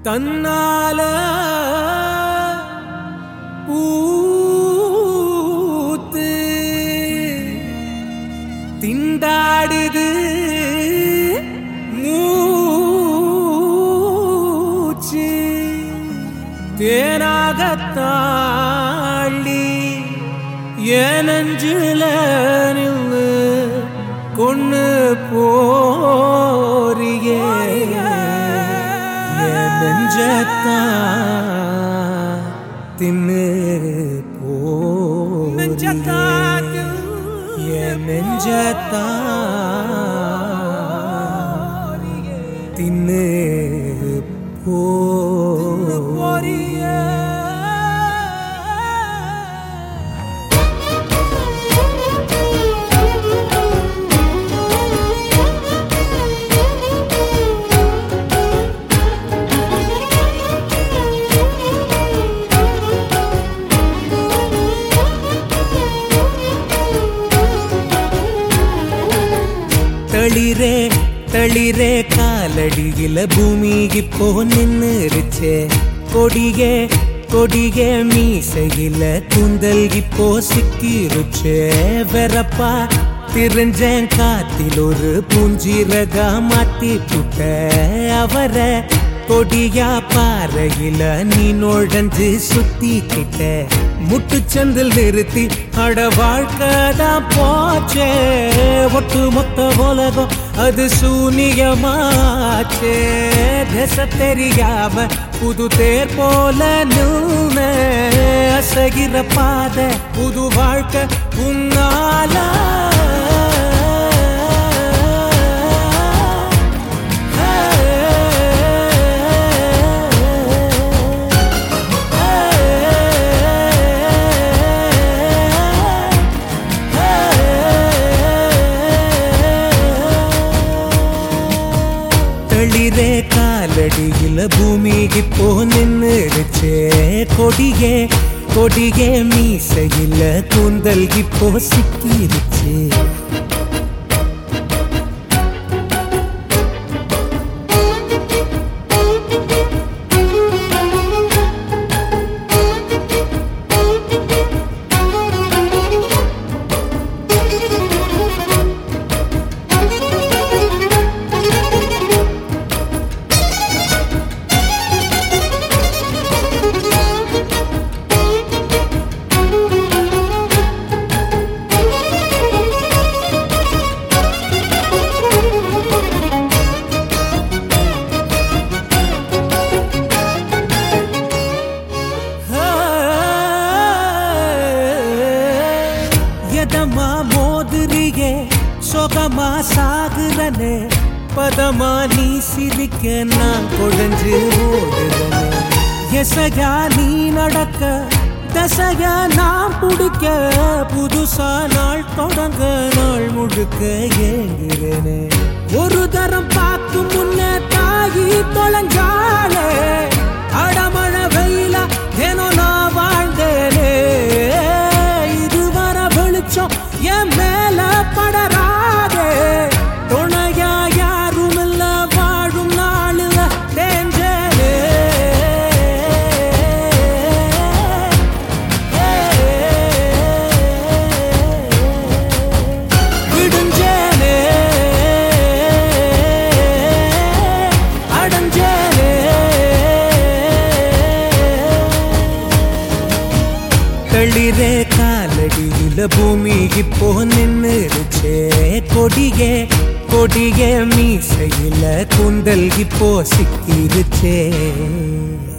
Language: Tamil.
தன்னால பூத்து திண்டாடுது மூச்சு தேனாகத்தாள்ளி ஏனஞ்சில நின்று கொண்டு போறியே என் நெஞ்சத்தான் தின்னு போறியே என் நெஞ்சத்தான் தின்னு போறியே தளிரே தளிரே காலடியில பூமிக்கு போ நின்னுருச்சே கொடியே கொடியே மீசையில கூந்தல் இப்போ சிக்கிருச்சே வெறப்பா திரிஞ்சேன் காத்தில் ஒரு பூஞ்சிரகா மாட்டி புட்ட அவரை கொடியா பாறையில நீ நுழைஞ்சு சுத்திக்கிட்ட முட்டுச்சந்தில் நிறுத்தி அட வாழ்க்கைதான் போச்சே ஒட்டு மொத்த உலகம் அது சூனியமாச்சே திசை தெரியாம புது தேர் போல நூன அசகிற பாத புது வாழ்க்கை உன்னால தளிரே காலடியில பூமிக்கு போ நின்னுருச்சே கொடியே கொடியே மீசையில கூந்தல் இப்போ சிக்கிருச்சு எதமா மோதுரியே சொகமா சாகுறனே பதமா நீ சிரிக்க நான் கொடைஞ்சு ஓடுறனே எசையா நீ நடக்க தசையா நான் பிடிக்க புதுசா நாள் தொடங்க நாள் முழுக்க ஏங்குறனே ஒரு தரம் பார்க்கும் முன்னே தாயி தொலைஞ்சாலே அடமழ வெயிலா ஏனோ நான் வாழ்ந்தேனே இதுவரை வெளிச்சம் என் மேல படராதே துணையா யாரும் இல்ல வாழும் நாளில் தேஞ்சேனே விடுஞ்சேனே அடைஞ்சேனே தளிரே காலடியில பூமி இப்போ நின்னுருச்சே கொடியே கொடியே மீசையில கூந்தல் இப்போ சிக்கிருச்சே